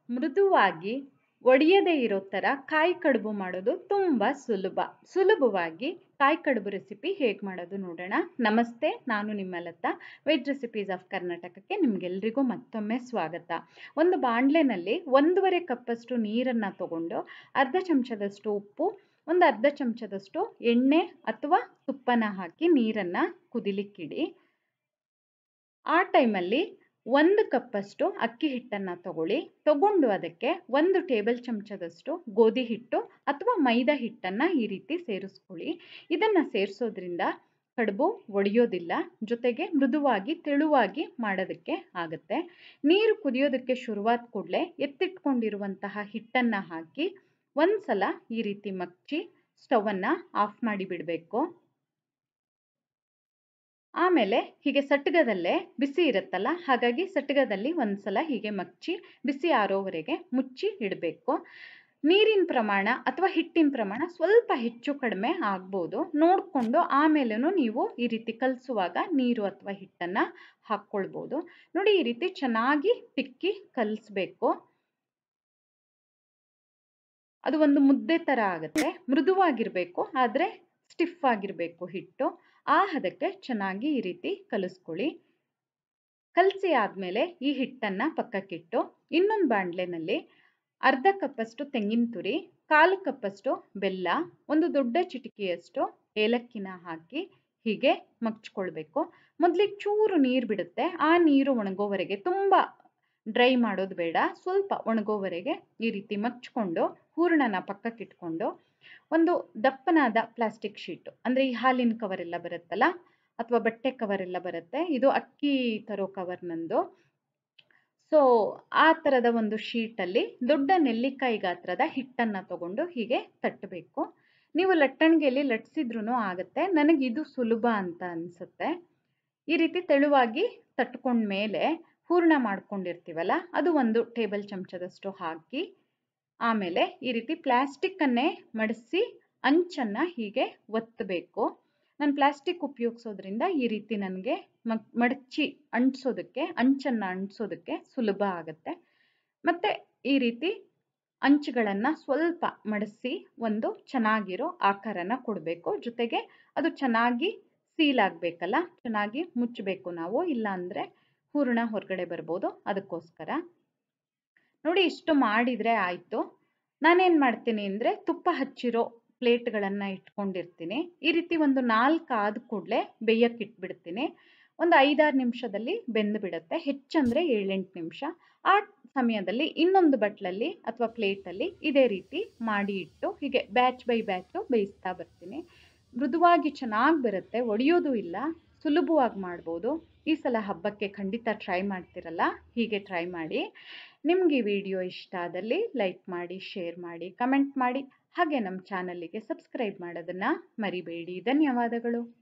ಮೃದುವಾಗಿ ಒಡೆಯದೇ ಇರೋ ಥರ ಕಾಯಿ ಕಡುಬು ಮಾಡೋದು ತುಂಬ ಸುಲಭ ಸುಲಭವಾಗಿ ಕಾಯಿ ಕಡುಬು ರೆಸಿಪಿ ಹೇಗೆ ಮಾಡೋದು ನೋಡೋಣ ನಮಸ್ತೆ ನಾನು ನಿಮ್ಮ ಲತಾ ವೆಜ್ ರೆಸಿಪೀಸ್ ಆಫ್ ಕರ್ನಾಟಕಕ್ಕೆ ನಿಮಗೆಲ್ರಿಗೂ ಮತ್ತೊಮ್ಮೆ ಸ್ವಾಗತ ಒಂದು ಬಾಣಲೆನಲ್ಲಿ ಒಂದೂವರೆ ಕಪ್ಪಷ್ಟು ನೀರನ್ನು ತಗೊಂಡು ಅರ್ಧ ಚಮಚದಷ್ಟು ಉಪ್ಪು ಒಂದು ಅರ್ಧ ಚಮಚದಷ್ಟು ಎಣ್ಣೆ ಅಥವಾ ತುಪ್ಪನ ಹಾಕಿ ನೀರನ್ನು ಕುದಿಲಿಕ್ಕಿಡಿ ಆ ಟೈಮಲ್ಲಿ ಒಂದು ಕಪ್ಪಷ್ಟು ಅಕ್ಕಿ ಹಿಟ್ಟನ್ನು ತಗೊಳ್ಳಿ ತಗೊಂಡು ಅದಕ್ಕೆ ಒಂದು ಟೇಬಲ್ ಚಮಚದಷ್ಟು ಗೋಧಿ ಹಿಟ್ಟು ಅಥವಾ ಮೈದಾ ಹಿಟ್ಟನ್ನು ಈ ರೀತಿ ಸೇರಿಸ್ಕೊಳ್ಳಿ ಇದನ್ನು ಸೇರಿಸೋದ್ರಿಂದ ಕಡುಬು ಒಡೆಯೋದಿಲ್ಲ ಜೊತೆಗೆ ಮೃದುವಾಗಿ ತೆಳುವಾಗಿ ಮಾಡೋದಕ್ಕೆ ಆಗುತ್ತೆ ನೀರು ಕುದಿಯೋದಕ್ಕೆ ಶುರುವಾದ ಕೂಡಲೇ ಎತ್ತಿಟ್ಕೊಂಡಿರುವಂತಹ ಹಿಟ್ಟನ್ನು ಹಾಕಿ ಒಂದು ಸಲ ಈ ರೀತಿ ಮಚ್ಚಿ ಸ್ಟವನ್ನು ಆಫ್ ಮಾಡಿ ಬಿಡಬೇಕು ಆಮೇಲೆ ಹೀಗೆ ಸಟ್ಗದಲ್ಲೇ ಬಿಸಿ ಇರುತ್ತಲ್ಲ ಹಾಗಾಗಿ ಸಟ್ಗದಲ್ಲಿ ಒಂದ್ಸಲ ಹೀಗೆ ಮಚ್ಚಿ ಬಿಸಿ ಆರೋವರೆಗೆ ಮುಚ್ಚಿ ಇಡಬೇಕು ನೀರಿನ ಪ್ರಮಾಣ ಅಥವಾ ಹಿಟ್ಟಿನ ಪ್ರಮಾಣ ಸ್ವಲ್ಪ ಹೆಚ್ಚು ಕಡಿಮೆ ಆಗ್ಬೋದು ನೋಡಿಕೊಂಡು ಆಮೇಲೂ ನೀವು ಈ ರೀತಿ ಕಲಿಸುವಾಗ ನೀರು ಅಥವಾ ಹಿಟ್ಟನ್ನು ಹಾಕ್ಕೊಳ್ಬೋದು ನೋಡಿ ಈ ರೀತಿ ಚೆನ್ನಾಗಿ ತಿಕ್ಕಿ ಕಲಿಸ್ಬೇಕು ಅದು ಒಂದು ಮುದ್ದೆ ಥರ ಆಗುತ್ತೆ ಮೃದುವಾಗಿರಬೇಕು ಆದರೆ ಸ್ಟಿಫ್ ಆಗಿರಬೇಕು ಹಿಟ್ಟು ಆ ಹದಕ್ಕೆ ಚೆನ್ನಾಗಿ ಈ ರೀತಿ ಕಲಿಸ್ಕೊಳ್ಳಿ ಕಲಸಿ ಆದಮೇಲೆ ಈ ಹಿಟ್ಟನ್ನು ಪಕ್ಕಕ್ಕಿಟ್ಟು ಇನ್ನೊಂದು ಬಾಣಲೆನಲ್ಲಿ ಅರ್ಧ ಕಪ್ಪಷ್ಟು ತೆಂಗಿನ ತುರಿ ಕಾಲು ಕಪ್ಪಷ್ಟು ಬೆಲ್ಲ ಒಂದು ದೊಡ್ಡ ಚಿಟಿಕೆಯಷ್ಟು ಏಲಕ್ಕಿನ ಹಾಕಿ ಹೀಗೆ ಮಗ್ಚ್ಕೊಳ್ಬೇಕು ಮೊದಲಿಗೆ ಚೂರು ನೀರು ಬಿಡುತ್ತೆ ಆ ನೀರು ಒಣಗೋವರೆಗೆ ತುಂಬ ಡ್ರೈ ಮಾಡೋದು ಬೇಡ ಸ್ವಲ್ಪ ಒಣಗೋವರೆಗೆ ಈ ರೀತಿ ಮಗ್ಚ್ಕೊಂಡು ಹೂರಣನ ಪಕ್ಕಕ್ಕಿಟ್ಕೊಂಡು ಒಂದು ದಪ್ಪನಾದ ಪ್ಲಾಸ್ಟಿಕ್ ಶೀಟು ಅಂದರೆ ಈ ಹಾಲಿನ ಕವರ್ ಎಲ್ಲ ಬರುತ್ತಲ್ಲ ಅಥವಾ ಬಟ್ಟೆ ಕವರ್ ಎಲ್ಲ ಬರುತ್ತೆ ಇದು ಅಕ್ಕಿ ತರೋ ಕವರ್ ನಂದು ಸೊ ಆ ಥರದ ಒಂದು ಶೀಟಲ್ಲಿ ದೊಡ್ಡ ನೆಲ್ಲಿಕಾಯಿ ಗಾತ್ರದ ಹಿಟ್ಟನ್ನು ತಗೊಂಡು ಹೀಗೆ ತಟ್ಟಬೇಕು ನೀವು ಲಟ್ಟಣಿಗೆಯಲ್ಲಿ ಲಟ್ಸಿದ್ರೂ ಆಗುತ್ತೆ ನನಗೆ ಇದು ಸುಲಭ ಅಂತ ಅನಿಸುತ್ತೆ ಈ ರೀತಿ ತೆಳುವಾಗಿ ತಟ್ಕೊಂಡ್ಮೇಲೆ ಹೂರ್ಣ ಮಾಡ್ಕೊಂಡಿರ್ತೀವಲ್ಲ ಅದು ಒಂದು ಟೇಬಲ್ ಚಮಚದಷ್ಟು ಹಾಕಿ ಆಮೇಲೆ ಈ ರೀತಿ ಪ್ಲ್ಯಾಸ್ಟಿಕ್ಕನ್ನೇ ಮಡಿಸಿ ಅಂಚನ್ನು ಹೀಗೆ ಒತ್ತಬೇಕು ನಾನು ಪ್ಲ್ಯಾಸ್ಟಿಕ್ ಉಪಯೋಗಿಸೋದ್ರಿಂದ ಈ ರೀತಿ ನನಗೆ ಮಗ್ ಮಡಚಿ ಅಂಟಿಸೋದಕ್ಕೆ ಅಂಚನ್ನು ಅಂಟಿಸೋದಕ್ಕೆ ಸುಲಭ ಆಗುತ್ತೆ ಮತ್ತು ಈ ರೀತಿ ಅಂಚುಗಳನ್ನು ಸ್ವಲ್ಪ ಮಡಿಸಿ ಒಂದು ಚೆನ್ನಾಗಿರೋ ಆಕಾರನ ಕೊಡಬೇಕು ಜೊತೆಗೆ ಅದು ಚೆನ್ನಾಗಿ ಸೀಲ್ ಆಗಬೇಕಲ್ಲ ಚೆನ್ನಾಗಿ ಮುಚ್ಚಬೇಕು ನಾವು ಇಲ್ಲಾಂದರೆ ಹೂರಣ ಹೊರಗಡೆ ಬರ್ಬೋದು ಅದಕ್ಕೋಸ್ಕರ ನೋಡಿ ಇಷ್ಟು ಮಾಡಿದರೆ ಆಯಿತು ನಾನೇನು ಮಾಡ್ತೀನಿ ಅಂದರೆ ತುಪ್ಪ ಹಚ್ಚಿರೋ ಪ್ಲೇಟ್ಗಳನ್ನು ಇಟ್ಕೊಂಡಿರ್ತೀನಿ ಈ ರೀತಿ ಒಂದು ನಾಲ್ಕು ಆದ ಕೂಡಲೇ ಬೇಯಕ್ಕೆ ಇಟ್ಬಿಡ್ತೀನಿ ಒಂದು ಐದಾರು ನಿಮಿಷದಲ್ಲಿ ಬೆಂದು ಬಿಡುತ್ತೆ ಹೆಚ್ಚಂದರೆ ಏಳೆಂಟು ನಿಮಿಷ ಆ ಸಮಯದಲ್ಲಿ ಇನ್ನೊಂದು ಬಟ್ಲಲ್ಲಿ ಅಥವಾ ಪ್ಲೇಟಲ್ಲಿ ಇದೇ ರೀತಿ ಮಾಡಿ ಇಟ್ಟು ಹೀಗೆ ಬ್ಯಾಚ್ ಬೈ ಬ್ಯಾಚು ಬೇಯಿಸ್ತಾ ಬರ್ತೀನಿ ಮೃದುವಾಗಿ ಚೆನ್ನಾಗಿ ಬರುತ್ತೆ ಒಡೆಯೋದು ಇಲ್ಲ ಸುಲಭವಾಗಿ ಮಾಡ್ಬೋದು ಈ ಸಲ ಹಬ್ಬಕ್ಕೆ ಖಂಡಿತ ಟ್ರೈ ಮಾಡ್ತಿರಲ್ಲ ಹೀಗೆ ಟ್ರೈ ಮಾಡಿ ನಿಮಗೆ ಈ ವಿಡಿಯೋ ಇಷ್ಟ ಆದಲ್ಲಿ ಲೈಕ್ ಮಾಡಿ ಶೇರ್ ಮಾಡಿ ಕಮೆಂಟ್ ಮಾಡಿ ಹಾಗೆ ನಮ್ಮ ಚಾನಲ್ಲಿಗೆ ಸಬ್ಸ್ಕ್ರೈಬ್ ಮಾಡೋದನ್ನು ಮರಿಬೇಡಿ ಧನ್ಯವಾದಗಳು